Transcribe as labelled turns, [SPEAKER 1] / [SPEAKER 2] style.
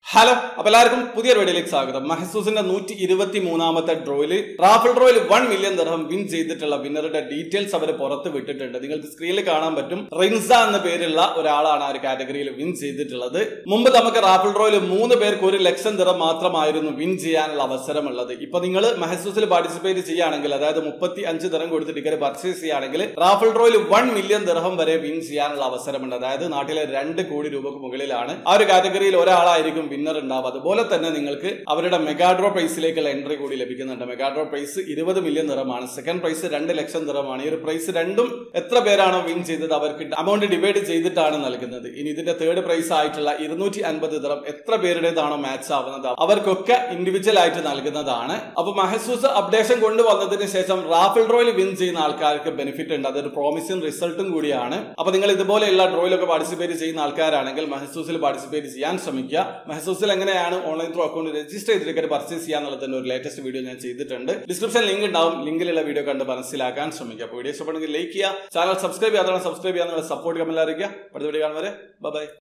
[SPEAKER 1] hello അപ്പൊ എല്ലാവർക്കും പുതിയൊരു വീഡിയോയിലേക്ക് സ്വാഗതം മഹസൂസിന്റെ നൂറ്റി ഇരുപത്തി മൂന്നാമത്തെ ഡ്രോയില് റാഫിൾ ഡ്രോയിൽ വൺ മില്യൺ ദർഹം വിൻ ചെയ്തിട്ടുള്ള വിന്നറുടെ ഡീറ്റെയിൽസ് അവർ പുറത്ത് വിട്ടിട്ടുണ്ട് നിങ്ങൾക്ക് സ്ക്രീനിൽ കാണാൻ പറ്റും റിൻസ എന്ന പേരുള്ള ഒരാളാണ് ആ ഒരു കാറ്റഗറിയിൽ വിൻ ചെയ്തിട്ടുള്ളത് മുമ്പ് നമുക്ക് റാഫിൾ ഡ്രോയിൽ മൂന്ന് പേർക്ക് ഒരു ലക്ഷം ദിറം മാത്രമായിരുന്നു വിൻ ചെയ്യാനുള്ള അവസരമുള്ളത് ഇപ്പൊ നിങ്ങൾ മഹസൂസിൽ പാർട്ടിസിപ്പേറ്റ് ചെയ്യുകയാണെങ്കിൽ അതായത് മുപ്പത്തി അഞ്ച് ദിറം കൊടുത്ത് ടിക്കറ്റ് പർച്ചേസ് ചെയ്യുകയാണെങ്കിൽ റാഫിൾ ഡ്രോയിൽ വൺ മില്യൺ ദിർഹം വരെ വിൻ ചെയ്യാനുള്ള അവസരമുണ്ട് അതായത് നാട്ടിലെ രണ്ട് കോടി രൂപക്ക് മുകളിലാണ് ആ ഒരു കാറ്റഗറിയിൽ ഒരാളായിരിക്കും വിന്നർ ഉണ്ടാവും അതുപോലെ തന്നെ നിങ്ങൾക്ക് അവരുടെ മെഗാഡ്രോ പ്രൈസിലേക്കുള്ള എൻട്രി കൂടി ലഭിക്കുന്നുണ്ട് മെഗാഡ്രോ പ്രൈസ് ഇരുപത് മില്യൺ നിറമാണ് സെക്കൻഡ് പ്രൈസ് രണ്ട് ലക്ഷം നിറമാണ് ഈ ഒരു പ്രൈസ് രണ്ടും എത്ര പേരാണോ വിൻ ചെയ്തത് അവർക്ക് അമൗണ്ട് ഡിവൈഡ് ചെയ്തിട്ടാണ് നൽകുന്നത് ഇനി ഇതിന്റെ തേർഡ് പ്രൈസ് ആയിട്ടുള്ള ഇരുന്നൂറ്റി അൻപത് ദിറം എത്ര പേരുടേതാണോ മാച്ച് ആവുന്നത് അവർക്കൊക്കെ ഇൻഡിവിജ്വൽ ആയിട്ട് നൽകുന്നതാണ് അപ്പൊ മഹസൂസ് അപ്ഡേഷൻ കൊണ്ടുവന്നതിന് ശേഷം റാഫിൾ ഡ്രോയിൽ വിൻ ചെയ്യുന്ന ആൾക്കാർക്ക് ബെനിഫിറ്റ് ഉണ്ട് അതൊരു പ്രോമിസിംഗ് റിസൾട്ടും കൂടിയാണ് അപ്പൊ നിങ്ങൾ ഇതുപോലെയുള്ള ഡ്രോയിലൊക്കെ പാർട്ടിസിപ്പേറ്റ് ചെയ്യുന്ന ആൾക്കാരാണെങ്കിൽ മഹസൂസിൽ പാർട്ടിസിപ്പേറ്റ് ചെയ്യാൻ ശ്രമിക്കുക മഹസൂസിൽ എങ്ങനെയാണ് ഓൺലൈൻ ത്രൂ അക്കൗണ്ട് രജിസ്റ്റർ ചെയ്ത് ടിക്കറ്റ് പർച്ചേസ് ചെയ്യാന്നുള്ളതിന്റെ ഒരു ലേറ്റസ്റ്റ് വീഡിയോ ഞാൻ ചെയ്തിട്ടുണ്ട് ഡിസ്ക്രിപ്ഷൻ ലിങ്ക് ഉണ്ടാവും ലിങ്കിലുള്ള വീഡിയോ കണ്ട് മനസ്സിലാക്കാൻ ശ്രമിക്കുക അപ്പോൾ വീഡിയോ ഇഷ്ടപ്പെടുന്നെങ്കിൽ ലൈക്ക് ചെയ്യുക ചാനൽ സബ്സ്ക്രൈബ് ചെയ്യാതാണ് സബ്സ്ക്രൈബ് ചെയ്യാന്നുള്ള സപ്പോർട്ട് കമന്റ് അറിയിക്കുക അടുത്ത വീഡിയോ കാണുന്നവരെ ബൈ